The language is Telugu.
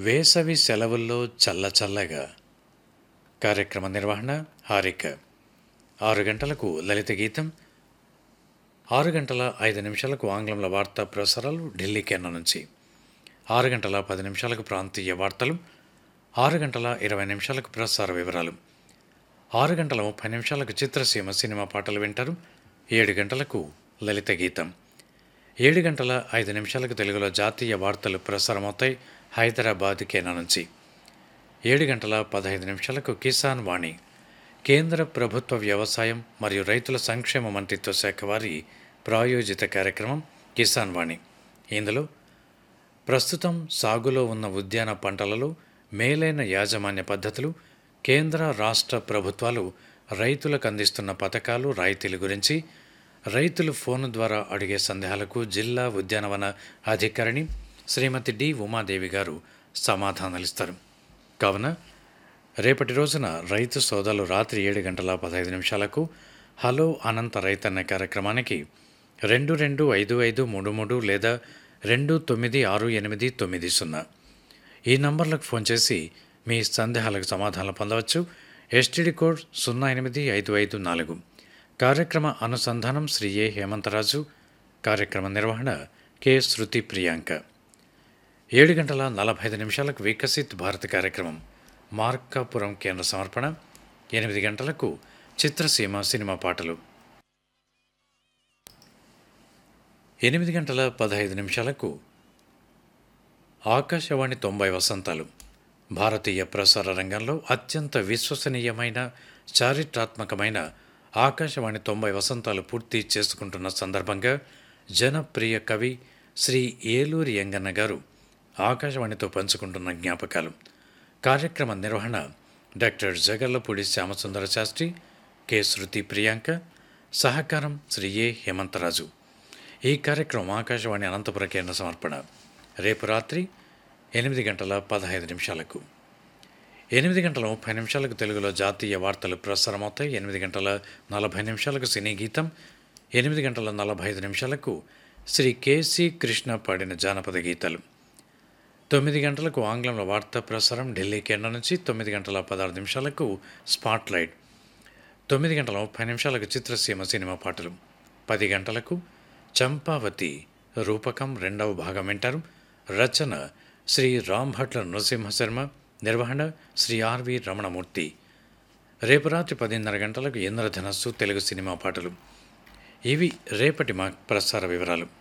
వేసవి సెలవుల్లో చల్ల చల్లగా కార్యక్రమ నిర్వహణ హారిక ఆరు గంటలకు లలిత గీతం ఆరు గంటల ఐదు నిమిషాలకు ఆంగ్లంలో వార్తా ప్రసారాలు ఢిల్లీ కేంద్రం నుంచి ఆరు గంటల పది నిమిషాలకు ప్రాంతీయ వార్తలు ఆరు గంటల ఇరవై నిమిషాలకు ప్రసార వివరాలు ఆరు గంటల ముప్పై నిమిషాలకు చిత్రసీమ సినిమా పాటలు వింటారు ఏడు గంటలకు లలిత గీతం ఏడు గంటల ఐదు నిమిషాలకు తెలుగులో జాతీయ వార్తలు ప్రసారమవుతాయి హైదరాబాద్ కేంద్రం నుంచి ఏడు గంటల పదహైదు నిమిషాలకు కిసాన్ వాణి కేంద్ర ప్రభుత్వ వ్యవసాయం మరియు రైతుల సంక్షేమ మంత్రిత్వ శాఖ వారి ప్రాయోజిత కార్యక్రమం కిసాన్ వాణి ఇందులో ప్రస్తుతం సాగులో ఉన్న ఉద్యాన పంటలలో మేలైన యాజమాన్య పద్ధతులు కేంద్ర రాష్ట్ర ప్రభుత్వాలు రైతులకు అందిస్తున్న పథకాలు రాయితీల గురించి రైతులు ఫోన్ ద్వారా అడిగే సందేహాలకు జిల్లా ఉద్యానవన అధికారిణి శ్రీమతి డి ఉమాదేవి గారు సమాధానాలిస్తారు కావున రేపటి రోజున రైతు సోదాలు రాత్రి ఏడు గంటల పదహైదు నిమిషాలకు హలో అనంత రైతన్న కార్యక్రమానికి రెండు రెండు ఐదు ఐదు మూడు మూడు లేదా రెండు తొమ్మిది ఆరు ఎనిమిది తొమ్మిది సున్నా ఈ నంబర్లకు ఫోన్ చేసి మీ సందేహాలకు సమాధానాలు పొందవచ్చు ఎస్టీడీ కోడ్ సున్నా ఎనిమిది ఐదు ఐదు నాలుగు కార్యక్రమ అనుసంధానం శ్రీ ఏ హేమంతరాజు కార్యక్రమ నిర్వహణ కె శృతి ప్రియాంక ఏడు గంటల నలభై ఐదు నిమిషాలకు వికసిత్ భారత్ కార్యక్రమం మార్కాపురం కేంద్ర సమర్పణ ఎనిమిది గంటలకు చిత్రసీమ సినిమా పాటలు ఎనిమిది గంటల పదహైదు నిమిషాలకు ఆకాశవాణి తొంభై వసంతాలు భారతీయ ప్రసార రంగంలో అత్యంత విశ్వసనీయమైన చారిత్రాత్మకమైన ఆకాశవాణి తొంభై వసంతాలు పూర్తి చేసుకుంటున్న సందర్భంగా జనప్రియ కవి శ్రీ ఏలూరి యంగన్న గారు ఆకాశవాణితో పంచుకుంటున్న జ్ఞాపకాలు కార్యక్రమ నిర్వహణ డాక్టర్ జగర్లపూడి శ్యామసుందర శాస్త్రి కె శృతి ప్రియాంక సహకారం శ్రీ ఏ హేమంతరాజు ఈ కార్యక్రమం ఆకాశవాణి అనంతపుర కేంద్ర సమర్పణ రేపు రాత్రి ఎనిమిది గంటల పదహైదు నిమిషాలకు ఎనిమిది గంటల ముప్పై నిమిషాలకు తెలుగులో జాతీయ వార్తలు ప్రసారమవుతాయి ఎనిమిది గంటల నలభై నిమిషాలకు సినీ గీతం ఎనిమిది గంటల నలభై ఐదు నిమిషాలకు శ్రీ కేసి కృష్ణ పాడిన జానపద గీతాలు తొమ్మిది గంటలకు ఆంగ్లంలో వార్తా ప్రసారం ఢిల్లీ కేంద్రం నుంచి తొమ్మిది గంటల పదహారు నిమిషాలకు స్పాట్ లైట్ తొమ్మిది గంటల ముప్పై నిమిషాలకు చిత్రసీమ సినిమా పాటలు పది గంటలకు చంపావతి రూపకం రెండవ భాగం వింటారు రచన శ్రీ రాంభట్ల నరసింహ శర్మ నిర్వహణ శ్రీ ఆర్వి రమణమూర్తి రేపు రాత్రి పదిన్నర గంటలకు ఇంద్రధనస్సు తెలుగు సినిమా పాటలు ఇవి రేపటి మా ప్రసార వివరాలు